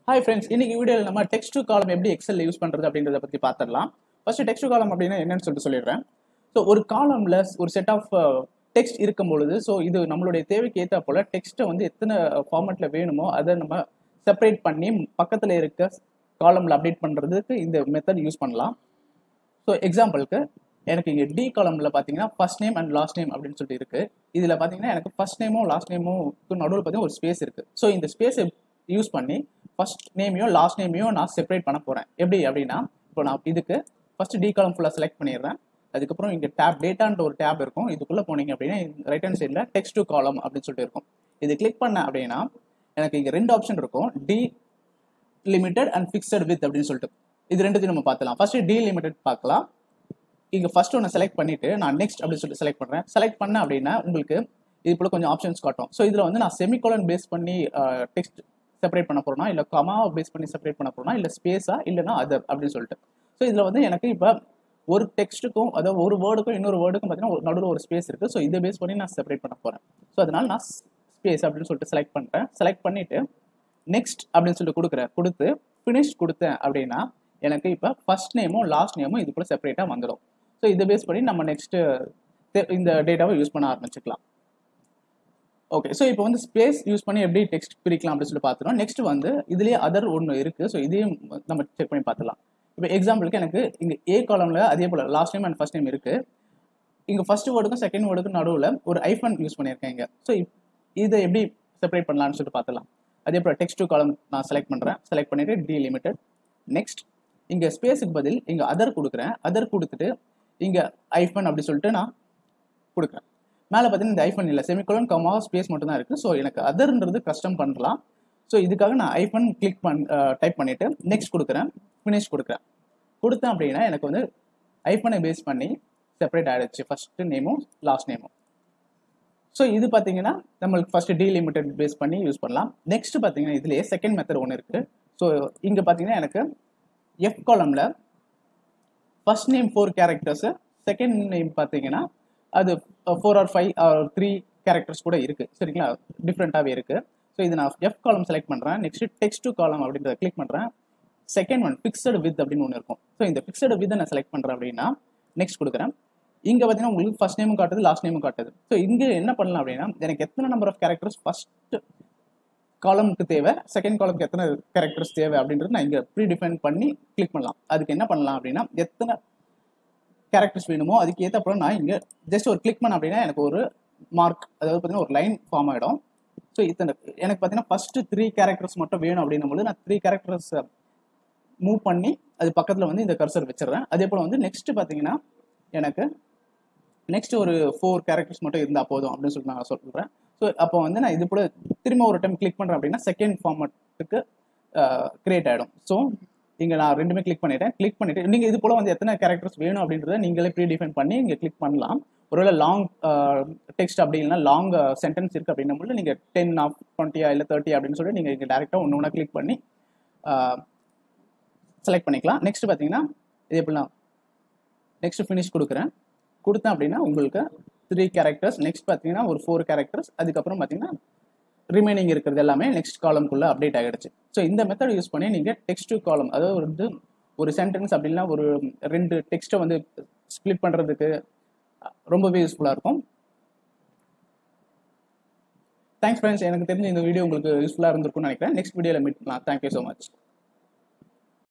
hi friends இன்னைக்கு வீடியோவில் நம்ம டெக்ஸ்ட் டு காலம் எப்படி எக்ஸல் யூஸ் பண்ணுறது அப்படின்றத பற்றி பார்த்துடலாம் ஃபர்ஸ்ட் டெக்ஸ்ட் டு காலம் அப்படின்னா என்னன்னு சொல்லிட்டு சொல்லிடுறேன் ஸோ ஒரு காலமில் ஒரு செட் ஆஃப் டெக்ஸ்ட் இருக்கும் பொழுது ஸோ இது நம்மளுடைய தேவைக்கு ஏற்ற போல் டெக்ஸ்ட்டை வந்து எத்தனை ஃபார்மேட்டில் வேணுமோ அதை நம்ம செப்பரேட் பண்ணி பக்கத்தில் இருக்க காலமில் அப்டேட் பண்ணுறதுக்கு இந்த மெத்தட் யூஸ் பண்ணலாம் ஸோ எக்ஸாம்பிளுக்கு எனக்கு இங்கே டி காலமில் பார்த்தீங்கன்னா first name and last name அப்படின்னு சொல்லிட்டு இருக்குது இதில் பார்த்தீங்கன்னா எனக்கு ஃபர்ஸ்ட் நேமும் லாஸ்ட் நேமும் நடுவில் பார்த்தீங்கன்னா ஒரு ஸ்பேஸ் இருக்குது ஸோ இந்த ஸ்பேஸை யூஸ் பண்ணி ஃபர்ஸ்ட் நேமையும் லாஸ்ட் நேமையும் நான் செப்பரேட் பண்ண போகிறேன் எப்படி அப்படின்னா இப்போ நான் இதுக்கு ஃபர்ஸ்ட் டி காலம் ஃபுல்லாக செலக்ட் பண்ணிடுறேன் அதுக்கப்புறம் இங்கே டேப் டேட்டான்ற ஒரு டேப் இருக்கும் இதுக்குள்ளே போனீங்க அப்படின்னா ரைட் ஹேண்ட் சைடில் டெக்ஸ்ட் டு காலம் அப்படின்னு சொல்லிட்டு இருக்கும் இது கிளிக் பண்ண அப்படின்னா எனக்கு இங்கே ரெண்டு ஆப்ஷன் இருக்கும் delimited and fixed width அப்படின்னு சொல்லிட்டு இது ரெண்டுத்தையும் நம்ம பார்க்கலாம் ஃபர்ஸ்ட் டி லிமிடெட் பார்க்கலாம் இங்கே ஃபர்ஸ்ட் ஒன்று செலக்ட் பண்ணிட்டு நான் நெக்ஸ்ட் அப்படின்னு சொல்லிட்டு செலக்ட் பண்ணுறேன் செலக்ட் பண்ண அப்படின்னா உங்களுக்கு இது போல கொஞ்சம் ஆப்ஷன்ஸ் காட்டும் ஸோ இதில் வந்து நான் செமிகோலன் பேஸ் பண்ணி டெக்ஸ்ட் செப்பரேட் பண்ண போறோம்னா இல்லை கமாவை பேஸ் பண்ணி செப்பரேட் பண்ண போறோம்னா இல்லை ஸ்பேஸா இல்லைனா அதர் அப்படின்னு சொல்லிட்டு ஸோ இதில் வந்து எனக்கு இப்போ ஒரு டெக்ஸ்ட்டுக்கும் அதாவது ஒரு வேர்டுக்கும் இன்னொரு வேர்டுக்கும் பார்த்தீங்கன்னா ஒரு நடுவில் ஒரு ஸ்பேஸ் இருக்குது ஸோ இதை பேஸ் பண்ணி நான் செப்பரேட் பண்ண போகிறேன் ஸோ அதனால நான் ஸ்பேஸ் அப்படின்னு சொல்லிட்டு செலக்ட் பண்ணுறேன் செலக்ட் பண்ணிவிட்டு நெக்ஸ்ட் அப்படின்னு சொல்லிட்டு கொடுக்குறேன் கொடுத்து ஃபினிஷ் கொடுத்தேன் அப்படின்னா எனக்கு இப்போ ஃபர்ஸ்ட் நேமும் லாஸ்ட் நேமும் இது கூட செப்பரேட்டாக வந்துடும் ஸோ இதை பேஸ் பண்ணி நம்ம நெக்ஸ்ட்டு இந்த டேட்டாவை யூஸ் பண்ண ஆரம்பிச்சுக்கலாம் ஓகே ஸோ இப்போ வந்து ஸ்பேஸ் யூஸ் பண்ணி எப்படி டெக்ஸ்ட் பிரிக்கலாம் அப்படின்னு சொல்லி பார்த்துருவோம் நெக்ஸ்ட் வந்து இதுலேயே அதர் ஒன்று இருக்குது ஸோ இதையும் நம்ம செக் பண்ணி பார்த்துலாம் இப்போ எக்ஸாம்பிளுக்கு எனக்கு இங்கே ஏ காலமில் அதே போல் last name and first name இருக்குது இங்கே ஃபர்ஸ்ட் வேர்டுக்கும் செகண்ட் வேர்டுக்கும் நடுவில் ஒரு ஐஃபன் யூஸ் பண்ணியிருக்கேன் இங்கே ஸோ இதை எப்படி செப்பரேட் பண்ணலாம்னு சொல்லிட்டு பார்த்துலாம் அதே போல் டெக்ஸ்ட் டு காலம் நான் செலக்ட் பண்ணுறேன் செலக்ட் பண்ணிவிட்டு டி லிமிட்டட் நெக்ஸ்ட் இங்கே ஸ்பேஸுக்கு பதில் இங்கே அதர் கொடுக்குறேன் அதர் கொடுத்துட்டு இங்கே ஐஃபன் அப்படி சொல்லிட்டு நான் கொடுக்குறேன் மேலே பார்த்தீங்கன்னா இந்த ஐஃபன் இல்லை செமிகோலன் கமா ஸ்பேஸ் மட்டும் தான் இருக்குது ஸோ எனக்கு அதர்ன்றது கஸ்டம் பண்ணலாம் ஸோ இதுக்காக நான் ஐஃபன் கிளிக் பண் டைப் பண்ணிவிட்டு நெக்ஸ்ட் கொடுக்குறேன் ஃபினிஷ் கொடுக்குறேன் கொடுத்தேன் அப்படின்னா எனக்கு வந்து ஐஃபனை பேஸ் பண்ணி செப்பரேட் ஆகிடுச்சு ஃபஸ்ட்டு நேமும் லாஸ்ட் நேமும் ஸோ இது பார்த்தீங்கன்னா நம்மளுக்கு ஃபஸ்ட்டு டி லிமிடெட் பேஸ் பண்ணி யூஸ் பண்ணலாம் நெக்ஸ்ட் பார்த்தீங்கன்னா இதுலேயே செகண்ட் மெத்தட் ஒன்று இருக்குது ஸோ இங்கே பார்த்தீங்கன்னா எனக்கு எஃப் காலமில் first name four characters second name பார்த்தீங்கன்னா அது four or five or three characters கூட இருக்குது சரிங்களா டிஃப்ரெண்ட்டாகவே இருக்குது ஸோ இது நான் எஃப் காலம் செலக்ட் பண்ணுறேன் நெக்ஸ்ட் டெக்ஸ்ட் டு காலம் அப்படின்றத கிளிக் பண்ணுறேன் செகண்ட் ஒன் ஃபிக்ஸடு வித் அப்படின்னு ஒன்று இருக்கும் ஸோ இந்த ஃபிக்ஸடு வித் நான் செலக்ட் பண்ணுறேன் அப்படின்னா நெக்ஸ்ட் கொடுக்குறேன் இங்கே பார்த்தீங்கன்னா உங்களுக்கு ஃபர்ஸ்ட் நேமும் காட்டுது லாஸ்ட் நேமும் காட்டுது ஸோ இங்கே என்ன பண்ணலாம் அப்படின்னா எனக்கு எத்தனை நம்பர் ஆஃப் கேரக்டர்ஸ் ஃபர்ஸ்ட் காலமுக்கு தேவை செகண்ட் காலமுக்கு எத்தனை கேரக்டர்ஸ் தேவை அப்படின்றது நான் இங்கே ப்ரீ டிஃபைன் பண்ணி கிளிக் பண்ணலாம் அதுக்கு என்ன பண்ணலாம் அப்படின்னா எத்தனை கேரக்டர்ஸ் வேணுமோ அதுக்கு ஏற்ற நான் இங்கே ஜஸ்ட் ஒரு கிளிக் பண்ண அப்படின்னா எனக்கு ஒரு மார்க் அதாவது பார்த்தீங்கன்னா ஒரு லைன் ஃபார்ம் ஆகிடும் ஸோ இத்தனை எனக்கு பார்த்தீங்கன்னா ஃபஸ்ட்டு த்ரீ கேரக்டர்ஸ் மட்டும் வேணும் அப்படின்னும் போது நான் த்ரீ கேரக்டர்ஸ் மூவ் பண்ணி அது பக்கத்தில் வந்து இந்த கர்சர் வச்சிடுறேன் அதே போல் வந்து நெக்ஸ்ட் பார்த்தீங்கன்னா எனக்கு நெக்ஸ்ட் ஒரு ஃபோர் கேரக்டர்ஸ் மட்டும் இருந்தால் போதும் அப்படின்னு சொல்லிட்டு நான் சொல்கிறேன் ஸோ அப்போ வந்து நான் இது போல திரும்ப ஒரு டைம் கிளிக் பண்ணுறேன் அப்படின்னா செகண்ட் ஃபார்மட்டுக்கு கிரியேட் ஆகிடும் ஸோ இங்கே நான் ரெண்டுமே கிளிக் பண்ணிட்டேன் கிளிக் பண்ணிட்டு நீங்கள் இது போல் வந்து எத்தனை கேரக்டர்ஸ் வேணும் அப்படின்றத நீங்களே ப்ரீ டிஃபைன் பண்ணி இங்கே கிளிக் பண்ணலாம் ஒருவேளை லாங் டெக்ஸ்ட் அப்படி இல்லைனா லாங் சென்டென்ஸ் இருக்குது அப்படின்னும் போது நீங்கள் டென் ஆஃப் டுவெண்ட்டியா இல்லை தேர்ட்டி அப்படின்னு சொல்லி நீங்கள் இங்கே டேரெக்டாக ஒன்று ஒன்றா கிளிக் பண்ணி செலக்ட் பண்ணிக்கலாம் நெக்ஸ்ட் பார்த்தீங்கன்னா இது எப்படின்னா நெக்ஸ்ட் ஃபினிஷ் கொடுக்குறேன் கொடுத்தேன் அப்படின்னா உங்களுக்கு த்ரீ கேரக்டர்ஸ் நெக்ஸ்ட் பார்த்தீங்கன்னா ஒரு ஃபோர் கேரக்டர்ஸ் அதுக்கப்புறம் பார்த்தீங்கன்னா ரிமைனிங் இருக்கிறது எல்லாமே நெக்ஸ்ட் காலம்குள்ளே அப்டேட் ஆகிடுச்சு ஸோ இந்த மெத்தட் யூஸ் பண்ணி நீங்கள் டெக்ஸ்ட் டு காலம் அதாவது வந்து ஒரு சென்டென்ஸ் அப்படின்னா ஒரு ரெண்டு டெக்ஸ்ட்டை வந்து ஸ்ப்ளிட் பண்ணுறதுக்கு ரொம்பவே யூஸ்ஃபுல்லாக இருக்கும் தேங்க்ஸ் ஃப்ரெண்ட்ஸ் எனக்கு தெரிஞ்ச இந்த வீடியோ உங்களுக்கு யூஸ்ஃபுல்லாக இருந்திருக்கும்னு நினைக்கிறேன் நெக்ஸ்ட் வீடியோவில் மீட் பண்ணலாம் தேங்க்யூ ஸோ மச்